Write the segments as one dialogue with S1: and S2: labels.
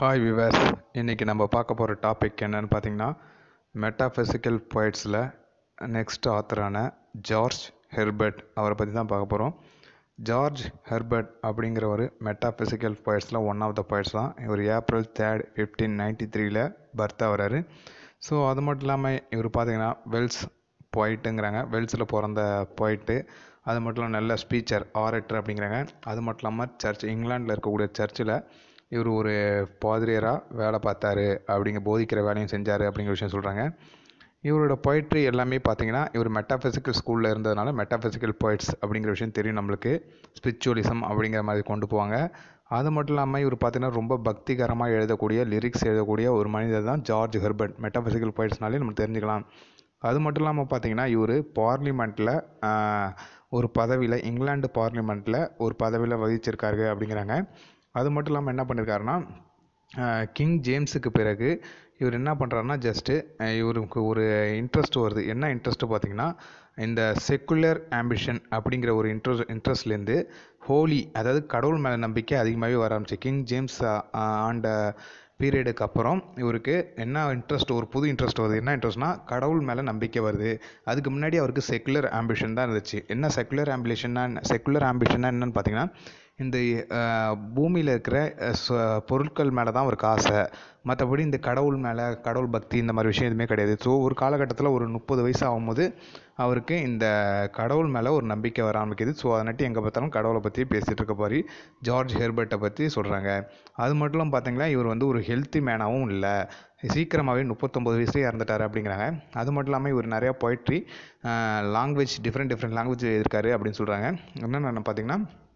S1: hi viewers இன்றைக்கி நம்ம பார்க்க போகிற டாபிக் என்னன்னு பார்த்தீங்கன்னா மெட்டாஃபிசிக்கல் poetsல நெக்ஸ்ட் ஆத்தரான ஜார்ஜ் ஹெர்பர்ட் அவரை பற்றி தான் பார்க்க போகிறோம் ஜார்ஜ் ஹெர்பர்ட் அப்படிங்கிறவர் மெட்டாஃபிசிக்கல் poetsல ஒன் ஆஃப் த poets தான் இவர் ஏப்ரல் தேர்ட் ஃபிஃப்டீன் நைன்டி த்ரீல பர்த் ஆகிறாரு ஸோ அது மட்டும் இல்லாமல் இவர் பார்த்தீங்கன்னா வெல்ஸ் பொயிட்டுங்கிறாங்க வெல்ஸில் பிறந்த பொயிட்டு அது மட்டும் இல்லாமல் நல்ல ஸ்பீச்சர் ஆரேட்டர் அப்படிங்கிறாங்க அது மட்டும் இல்லாமல் சர்ச் இங்கிலாண்டில் இருக்கக்கூடிய சர்ச்சில் இவர் ஒரு பாதிரியராக வேலை பார்த்தாரு அப்படிங்க போதிக்கிற வேலையும் செஞ்சார் அப்படிங்கிற விஷயம் சொல்கிறாங்க இவரோட பொயிட்ரி எல்லாமே பார்த்தீங்கன்னா இவர் மெட்டாஃபிசிக்கல் ஸ்கூலில் இருந்ததுனால மெட்டாஃபிசிக்கல் போய்ட்ஸ் அப்படிங்கிற விஷயம் தெரியும் நம்மளுக்கு ஸ்பிரிச்சுவலிசம் அப்படிங்கிற மாதிரி கொண்டு போவாங்க அது மட்டும் இல்லாமல் இவர் பார்த்தீங்கன்னா ரொம்ப பக்திகரமாக எழுதக்கூடிய லிரிக்ஸ் எழுதக்கூடிய ஒரு மனிதர் தான் ஜார்ஜ் ஹெர்பர்ட் மெட்டாஃபிசிக்கல் போய்ட்ஸ்னாலே நம்ம தெரிஞ்சுக்கலாம் அது மட்டும் இல்லாமல் பார்த்தீங்கன்னா இவர் பார்லிமெண்ட்டில் ஒரு பதவியில் இங்கிலாந்து பார்லிமெண்ட்டில் ஒரு பதவியில் வகிச்சிருக்காரு அப்படிங்கிறாங்க அது மட்டும் இல்லாமல் என்ன பண்ணியிருக்காருன்னா கிங் ஜேம்ஸுக்கு பிறகு இவர் என்ன பண்ணுறாருன்னா ஜஸ்ட்டு இவருக்கு ஒரு இன்ட்ரெஸ்ட் வருது என்ன இன்ட்ரெஸ்ட்டு பார்த்தீங்கன்னா இந்த செக்குலர் ஆம்பிஷன் அப்படிங்கிற ஒரு இன்ட்ரெஸ்ட் இன்ட்ரெஸ்ட்லேருந்து ஹோலி அதாவது கடவுள் மேலே நம்பிக்கை அதிகமாகவே வர ஆரம்பிச்சு கிங் ஜேம்ஸ் ஆண்ட பீரியடுக்கு அப்புறம் இவருக்கு என்ன இன்ட்ரெஸ்ட் ஒரு புது இன்ட்ரெஸ்ட் வருது என்ன இன்ட்ரெஸ்ட்னா கடவுள் மேலே நம்பிக்கை வருது அதுக்கு முன்னாடி அவருக்கு செக்குலர் ஆம்பிஷன் தான் இருந்துச்சு என்ன செக்குலர் ஆம்பிஷன்னா செக்குலர் ஆம்பிஷன்னா என்னன்னு பார்த்தீங்கன்னா இந்த பூமியில் இருக்கிற பொருட்கள் மேலே தான் அவருக்கு ஆசை மற்றபடி இந்த கடவுள் மேலே கடவுள் பக்தி இந்த மாதிரி விஷயம் எதுவுமே கிடையாது ஸோ ஒரு காலகட்டத்தில் ஒரு முப்பது வயசு ஆகும்போது அவருக்கு இந்த கடவுள் மேலே ஒரு நம்பிக்கை வர ஆரம்பிக்குது ஸோ அதனாட்டி எங்கே பார்த்தாலும் கடவுளை பற்றி பேசிகிட்டு இருக்க பாரு ஜார்ஜ் ஹெர்பர்ட்டை பற்றி சொல்கிறாங்க அது மட்டும் இல்லாமல் பார்த்தீங்கன்னா இவர் வந்து ஒரு ஹெல்த்தி மேனாகவும் இல்லை சீக்கிரமாகவே முப்பத்தொம்பது வயசுலேயே இறந்துட்டார் அப்படிங்கிறாங்க அது மட்டும் இல்லாமல் இவர் நிறையா poetry language different different language எழுதியிருக்காரு அப்படின்னு சொல்கிறாங்க என்னென்னு பார்த்தீங்கன்னா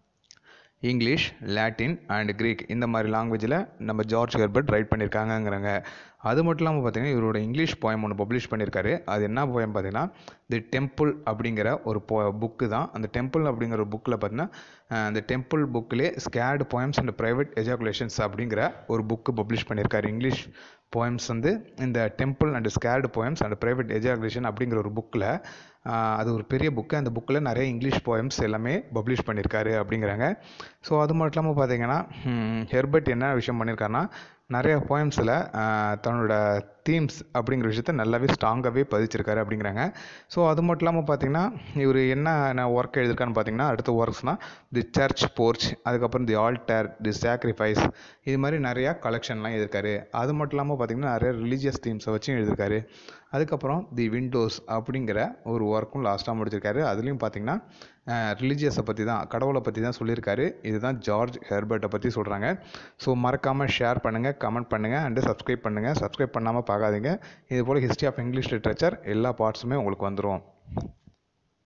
S1: இங்கிலீஷ் லாட்டின் அண்ட் க்ரீக் இந்த மாதிரி லாங்குவேஜில் நம்ம ஜார்ஜ் ஹெர்பர்ட் ரைட் பண்ணியிருக்காங்கங்கிறாங்க அது மட்டும் இல்லாமல் பார்த்தீங்கன்னா இவரோட இங்கிலீஷ் போயம் ஒன்று பப்ளிஷ் பண்ணியிருக்காரு அது என்ன போயம் பார்த்தீங்கன்னா தி டெம்பிள் அப்படிங்கிற ஒரு போ புக்கு தான் அந்த டெம்பிள் அப்படிங்கிற ஒரு புக்கில் பார்த்தீங்கன்னா அந்த டெம்பிள் புக்கிலே sacred poems and private ejaculations அப்படிங்கிற ஒரு புக்கு பப்ளிஷ் பண்ணியிருக்காரு இங்கிலீஷ் போயம்ஸ் வந்து இந்த temple and sacred poems and private ejaculation அப்படிங்கிற ஒரு புக்கில் அது ஒரு பெரிய புக்கு அந்த புக்கில் நிறைய இங்கிலீஷ் போயம்ஸ் எல்லாமே பப்ளிஷ் பண்ணியிருக்காரு அப்படிங்கிறாங்க ஸோ அது மட்டும் இல்லாமல் பார்த்தீங்கன்னா ஹெர்பர்ட் என்ன விஷயம் பண்ணியிருக்காருன்னா நிறைய போயம்ஸில் தன்னோட தீம்ஸ் அப்படிங்கிற விஷயத்த நல்லாவே ஸ்ட்ராங்காகவே பதிச்சிருக்காரு அப்படிங்கிறாங்க ஸோ அது மட்டும் இல்லாமல் பார்த்தீங்கன்னா இவர் என்ன ஒர்க் எழுதியிருக்கான்னு பார்த்தீங்கன்னா அடுத்த ஒர்க்ஸ்னால் தி சர்ச் போர்ச் அதுக்கப்புறம் தி ஆல்டர் தி சாக்ரிஃபைஸ் இது மாதிரி நிறையா கலெக்ஷன்லாம் எழுதியிருக்காரு அது மட்டும் இல்லாமல் பார்த்தீங்கன்னா நிறைய ரிலீஜியஸ் தீம்ஸை வச்சும் எழுதியிருக்காரு அதுக்கப்புறம் தி விண்டோஸ் அப்படிங்கிற ஒரு ஒர்க்கும் லாஸ்ட்டாக முடிச்சிருக்காரு அதுலேயும் பார்த்தீங்கன்னா ரிலீஜியஸை பற்றி தான் கடவுளை பற்றி தான் சொல்லியிருக்காரு இதுதான் ஜார்ஜ் ஹெர்பர்ட்டை பற்றி சொல்கிறாங்க ஸோ மறக்காமல் ஷேர் பண்ணுங்கள் கமெண்ட் பண்ணுங்கள் அண்டு சப்ஸ்கிரைப் பண்ணுங்கள் சப்ஸ்கிரைப் பண்ணாமல் பார்க்காதீங்க இது போல் ஹிஸ்ட்ரி ஆஃப் இங்கிலீஷ் லிட்ரேச்சர் எல்லா பார்ட்ஸுமே உங்களுக்கு வந்துடும்